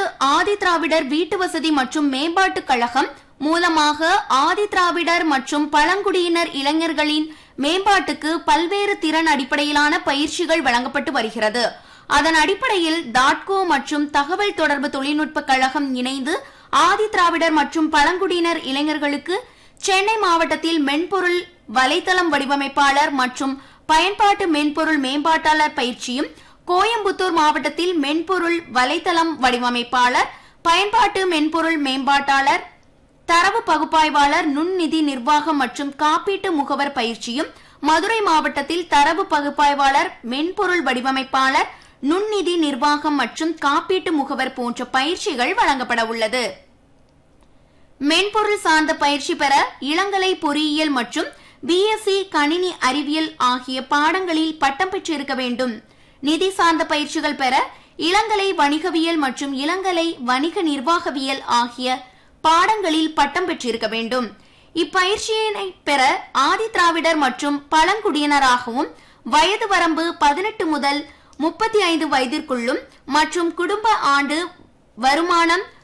ஆதி திராவிடர் வீட்டு வசதி மற்றும் மேம்பாட்டுக் கழகம் மூலமாக ஆதி திராவிடர் மற்றும் பழங்குடியினர் இளைஞர்களின் மேம்பாட்டுக்கு பல்வேறு திறன் அடிப்படையிலான பயிற்சிகள் வழங்கப்பட்டு வருகிறது அதன் அடிப்படையில் தாட்கோ மற்றும் தகவல் தொடர்பு தொழில்நுட்ப கழகம் இணைந்து ஆதி திராவிடர் மற்றும் பழங்குடியினர் இளைஞர்களுக்கு சென்னை மாவட்டத்தில் மென்பொருள் வலைத்தளம் வடிவமைப்பாளர் மற்றும் பயன்பாட்டு மென்பொருள் மேம்பாட்டாளர் பயிற்சியும் கோயம்புத்தூர் மாவட்டத்தில் மென்பொருள் வலைத்தளம் வடிவமைப்பாளர் பயன்பாட்டு மென்பொருள் மேம்பாட்டாளர் தரவு பகுப்பாய்வாளர் நுண்நிதி நிர்வாகம் மற்றும் காப்பீட்டு முகவர் பயிற்சியும் மதுரை மாவட்டத்தில் தரவு பகுப்பாய்வாளர் மென்பொருள் வடிவமைப்பாளர் நுண்நிதி நிர்வாகம் மற்றும் காப்பீட்டு முகவர் போன்ற பயிற்சிகள் வழங்கப்பட உள்ளது மென்பொருள் சார்ந்த பயிற்சி பெற இளங்கலை பொறியியல் மற்றும் பிஎஸ்சி கணினி அறிவியல் ஆகிய பாடங்களில் பட்டம் பெற்றிருக்க வேண்டும் நிதி சார்ந்த பயிற்சிகள் பெற இளங்கலை வணிகவியல் மற்றும் இளங்கலை வணிக நிர்வாகவியல் ஆகிய பாடங்களில் பட்டம் பெற்றிருக்க வேண்டும் இப்பயிற்சியினை பெற ஆதி திராவிடர் மற்றும் பழங்குடியினராகவும் வயது வரம்பு பதினெட்டு முதல் முப்பத்தி ஐந்து வயதிற்குள்ளும் மற்றும் குடும்ப ஆண்டு வருமானம்